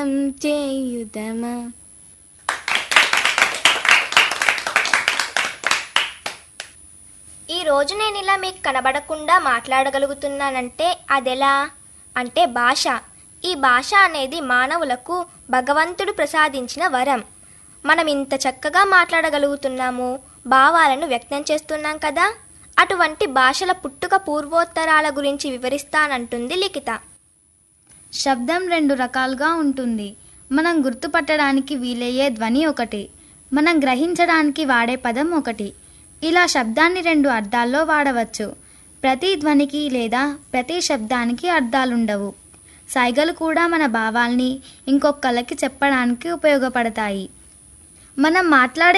చేయుదమా ఈ రోజు నేను ఇలా మీకు కనబడకుండా మాట్లాడగలుగుతున్నానంటే అదెలా అంటే భాష ఈ భాష అనేది మానవులకు భగవంతుడు ప్రసాదించిన వరం మనం ఇంత చక్కగా మాట్లాడగలుగుతున్నాము భావాలను వ్యక్తం చేస్తున్నాం కదా అటువంటి భాషల పుట్టుక పూర్వోత్తరాల గురించి వివరిస్తానంటుంది లిఖిత శబ్దం రెండు రకాలుగా ఉంటుంది మనం గుర్తుపట్టడానికి వీలయ్యే ధ్వని ఒకటి మనం గ్రహించడానికి వాడే పదం ఒకటి ఇలా శబ్దాన్ని రెండు అర్థాల్లో వాడవచ్చు ప్రతి ధ్వనికి లేదా ప్రతి శబ్దానికి అర్థాలుండవు సైగలు కూడా మన భావాల్ని ఇంకొకళ్ళకి చెప్పడానికి ఉపయోగపడతాయి మనం మాట్లాడే